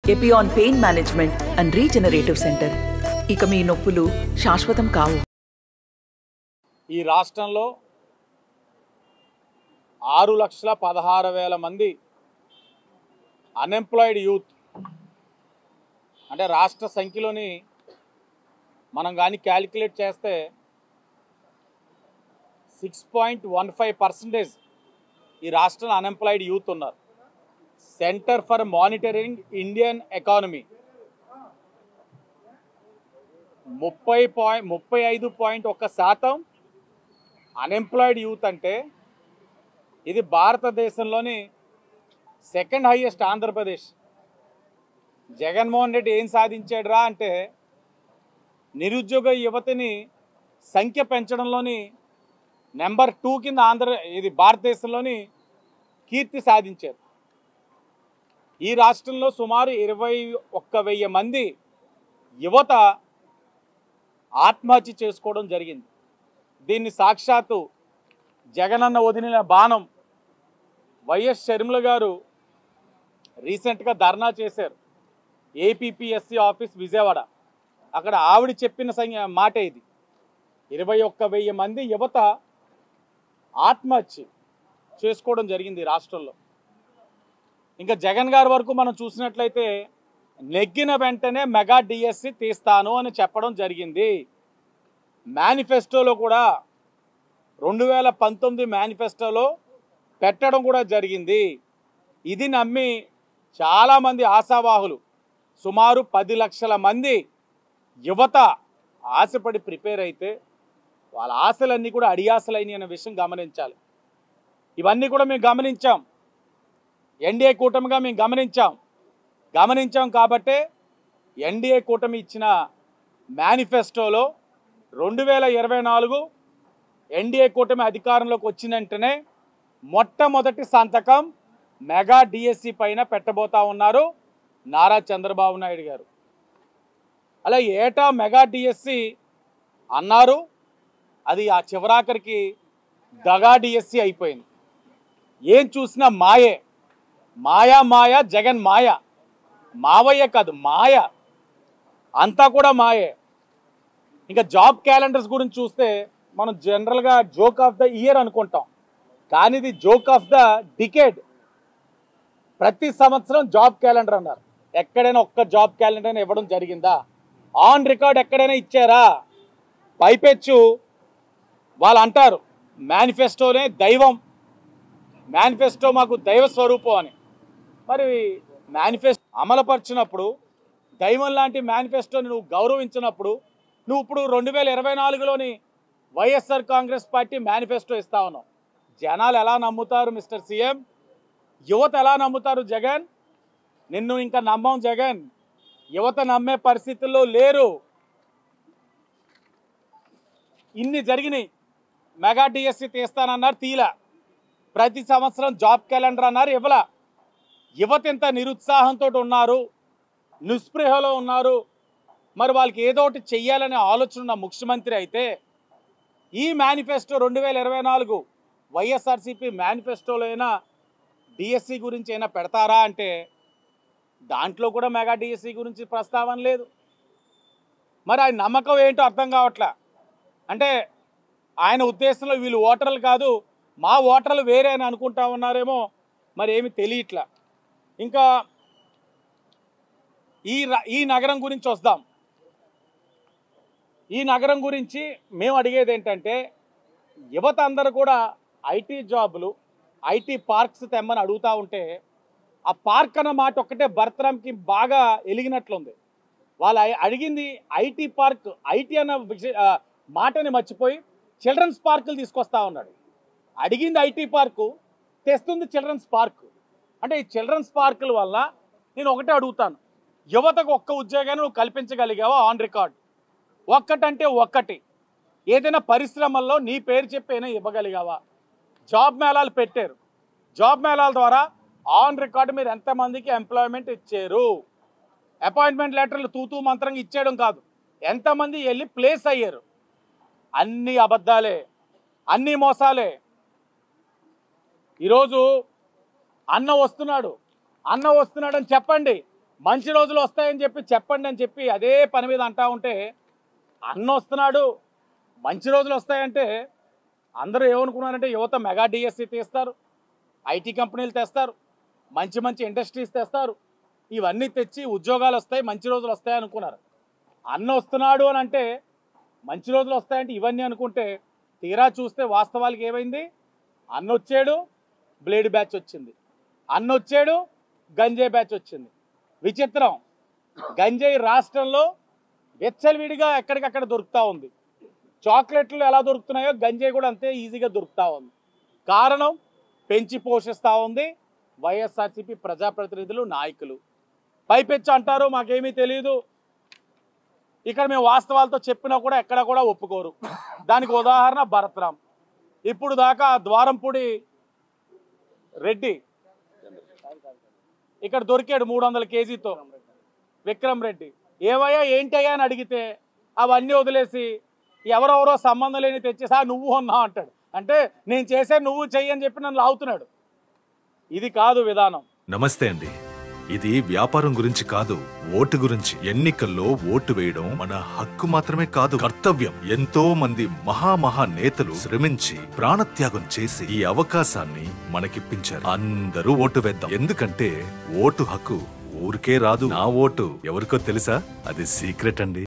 Epione pain management and regenerative centre ఇక మీ నొప్పులు శాశ్వతం కావు ఈ రాష్ట్రంలో ఆరు లక్షల పదహారు వేల మంది అన్ఎంప్లాయిడ్ యూత్ అంటే రాష్ట్ర సంఖ్యలోని మనం కానీ క్యాలిక్యులేట్ చేస్తే six point one five percentage ఈ రాష్ట్రంలో అన్ఎంప్లాయిడ్ యూత్ ఉన్నారు centre for monitoring Indian economy ముప్పై పాయింట్ ముప్పై ఐదు పాయింట్ ఒక శాతం అన్ఎంప్లాయిడ్ యూత్ అంటే ఇది భారతదేశంలోని సెకండ్ హైయెస్ట్ ఆంధ్రప్రదేశ్ జగన్మోహన్ రెడ్డి ఏం సాధించాడురా అంటే నిరుద్యోగ యువతిని సంఖ్య పెంచడంలోని నెంబర్ టూ కింద ఆంధ్ర ఇది భారతదేశంలోని కీర్తి సాధించారు ఈ రాష్ట్రంలో సుమారు ఇరవై ఒక్క వెయ్యి మంది యువత ఆత్మహత్య చేసుకోవడం జరిగింది దీన్ని సాక్షాత్తు జగనన్న వదిలిన బాణం వైఎస్ షర్మిల గారు రీసెంట్గా ధర్నా చేశారు ఏపీపీఎస్సి ఆఫీస్ విజయవాడ అక్కడ ఆవిడ చెప్పిన సంఖ్య మాట ఇది ఇరవై ఒక్క వెయ్యి మంది యువత ఆత్మహత్య చేసుకోవడం జరిగింది ఈ రాష్ట్రంలో ఇంకా జగన్ గారి వరకు మనం చూసినట్లయితే నెగ్గిన వెంటనే మెగా డిఎస్సి తీస్తాను అని చెప్పడం జరిగింది మేనిఫెస్టోలో కూడా రెండు వేల పంతొమ్మిది మేనిఫెస్టోలో పెట్టడం కూడా జరిగింది ఇది నమ్మి చాలామంది ఆశావాహులు సుమారు పది లక్షల మంది యువత ఆశపడి ప్రిపేర్ అయితే వాళ్ళ ఆశలన్నీ కూడా అడియాసలైనవి అనే విషయం గమనించాలి ఇవన్నీ కూడా మేము గమనించాం ఎన్డీఏ కూటమిగా మేము గమనించాం గమనించాం కాబట్టే ఎన్డీఏ కూటమి ఇచ్చిన మేనిఫెస్టోలో రెండు వేల ఇరవై నాలుగు ఎన్డీఏ కూటమి అధికారంలోకి వచ్చిన వెంటనే మొట్టమొదటి సంతకం మెగా డిఎస్సి పైన పెట్టబోతా ఉన్నారు నారా చంద్రబాబు నాయుడు గారు అలా ఏటా మెగా డిఎస్సి అన్నారు అది ఆ చివరాఖరికి దగా డిఎస్సి అయిపోయింది ఏం చూసినా మాయే మాయా మాయ జగన్ మాయ మావయ్య కాదు మాయ అంతా కూడా మాయే ఇంకా జాబ్ క్యాలెండర్స్ గురించి చూస్తే మనం జనరల్గా జోక్ ఆఫ్ ద ఇయర్ అనుకుంటాం కానీ ఇది జోక్ ఆఫ్ ద డికేడ్ ప్రతి సంవత్సరం జాబ్ క్యాలెండర్ అన్నారు ఎక్కడైనా ఒక్క జాబ్ క్యాలెండర్ అయినా ఇవ్వడం జరిగిందా ఆన్ రికార్డ్ ఎక్కడైనా ఇచ్చారా పైపెచ్చు వాళ్ళు అంటారు మేనిఫెస్టోనే దైవం మేనిఫెస్టో మాకు దైవ స్వరూపం అని మరి మేనిఫెస్టో అమలుపరిచినప్పుడు దైవం లాంటి మేనిఫెస్టోని నువ్వు గౌరవించినప్పుడు నువ్వు ఇప్పుడు రెండు వేల ఇరవై నాలుగులోని వైఎస్ఆర్ కాంగ్రెస్ పార్టీ మేనిఫెస్టో ఇస్తా ఉన్నావు జనాలు ఎలా నమ్ముతారు మిస్టర్ సీఎం యువత ఎలా నమ్ముతారు జగన్ నిన్ను ఇంకా నమ్మం జగన్ యువత నమ్మే పరిస్థితుల్లో లేరు ఇన్ని జరిగినాయి మెగా డిఎస్సి తీస్తానన్నారు తీలా ప్రతి సంవత్సరం జాబ్ క్యాలెండర్ అన్నారు ఇవ్వల యువత ఎంత నిరుత్సాహంతో ఉన్నారు నిస్పృహలో ఉన్నారు మరి వాళ్ళకి ఏదో ఒకటి చెయ్యాలనే ఆలోచన ఉన్న ముఖ్యమంత్రి అయితే ఈ మేనిఫెస్టో రెండు వేల ఇరవై నాలుగు వైఎస్ఆర్సీపీ మేనిఫెస్టోలో అయినా డిఎస్సి గురించి అయినా పెడతారా అంటే దాంట్లో కూడా మెగా డిఎస్సి గురించి ప్రస్తావన లేదు మరి ఆయన నమ్మకం ఏంటో అర్థం కావట్లే అంటే ఆయన ఉద్దేశంలో వీళ్ళు ఓటర్లు కాదు మా ఓటర్లు వేరే అని అనుకుంటా ఉన్నారేమో మరి ఏమి తెలియట్లా ఇంకా ఈ ర- ఈ నగరం గురించి వస్తాం ఈ నగరం గురించి మేము అడిగేది ఏంటంటే యువత అందరూ కూడా ఐటీ జాబులు ఐటీ పార్క్స్ తెమ్మని అడుగుతూ ఉంటే ఆ పార్క్ అన్న మాట ఒక్కటే భరతరామ్కి బాగా ఎలిగినట్లుంది వాళ్ళు అయి- అడిగింది ఐటీ పార్క్ ఐటీ అన్న విషయ ఆ, మాటని మర్చిపోయి చిల్డ్రన్స్ పార్కులు తీసుకొస్తా ఉన్నాడు అడిగింది ఐటీ పార్కు తెస్తుంది చిల్డ్రన్స్ పార్క్ అంటే ఈ చిల్డ్రన్స్ పార్కుల వల్ల నేను ఒకటే అడుగుతాను యువతకు ఒక్క ఉద్యోగాన్ని నువ్వు కల్పించగలిగావా ఆన్ రికార్డ్ ఒక్కటంటే ఒక్కటి ఏదైనా పరిశ్రమల్లో నీ పేరు చెప్పైనా ఇవ్వగలిగావా జాబ్ మేళాలు పెట్టారు జాబ్ మేళాల ద్వారా ఆన్ రికార్డ్ మీరు ఎంతమందికి ఎంప్లాయ్మెంట్ ఇచ్చారు అపాయింట్మెంట్ లెటర్లు తూతూ మంత్రంగా ఇచ్చేయడం కాదు ఎంతమంది వెళ్ళి ప్లేస్ అయ్యారు అన్ని అబద్ధాలే అన్ని మోసాలే ఈరోజు అన్న వస్తున్నాడు అన్న వస్తున్నాడని చెప్పండి మంచి రోజులు వస్తాయని చెప్పి చెప్పండి అని చెప్పి అదే పని మీద అంటా ఉంటే అన్న వస్తున్నాడు మంచి రోజులు వస్తాయంటే అందరూ ఏమనుకున్నారంటే యువత మెగా డిఎస్సి తీస్తారు ఐటీ కంపెనీలు తెస్తారు మంచి మంచి ఇండస్ట్రీస్ తెస్తారు ఇవన్నీ తెచ్చి ఉద్యోగాలు వస్తాయి మంచి రోజులు వస్తాయి అనుకున్నారు అన్న వస్తున్నాడు అని అంటే మంచి రోజులు వస్తాయంటే ఇవన్నీ అనుకుంటే తీరా చూస్తే వాస్తవానికి ఏమైంది అన్న వచ్చాడు బ్లేడ్ బ్యాచ్ వచ్చింది అన్న వచ్చాడు గంజాయి బ్యాచ్ వచ్చింది విచిత్రం గంజాయి రాష్ట్రంలో వెచ్చలవిడిగా ఎక్కడికక్కడ దొరుకుతూ ఉంది చాక్లెట్లు ఎలా దొరుకుతున్నాయో గంజాయి కూడా అంతే ఈజీగా దొరుకుతూ ఉంది కారణం పెంచి పోషిస్తూ ఉంది వైఎస్ఆర్సీపీ ప్రజాప్రతినిధులు నాయకులు పైపెచ్చు అంటారు మాకేమీ తెలియదు ఇక్కడ మేము వాస్తవాలతో చెప్పినా కూడా ఎక్కడ కూడా ఒప్పుకోరు దానికి ఉదాహరణ భరత్రామ్ ఇప్పుడు దాకా ద్వారంపూడి రెడ్డి ఇక్కడ దొరికాడు మూడు వందల కేజీతో విక్రమ్ రెడ్డి ఏవయ్యా ఏంటయ్యా అని అడిగితే అవన్నీ వదిలేసి ఎవరెవరో సంబంధం లేని తెచ్చేసా నువ్వు ఉన్నావు అంటాడు అంటే నేను చేసే నువ్వు చెయ్యి అని చెప్పి నన్ను లాగుతున్నాడు ఇది కాదు విధానం నమస్తే అండి ఇది వ్యాపారం గురించి కాదు ఓటు గురించి ఎన్నికల్లో ఓటు వేయడం మన హక్కు మాత్రమే కాదు కర్తవ్యం ఎంతో మంది మహామహా నేతలు శ్రమించి ప్రాణత్యాగం చేసి ఈ అవకాశాన్ని మనకిప్పించారు అందరూ ఓటు వేద్దాం ఎందుకంటే ఓటు హక్కు ఊరికే రాదు నా ఓటు ఎవరికో తెలుసా అది సీక్రెట్ అండి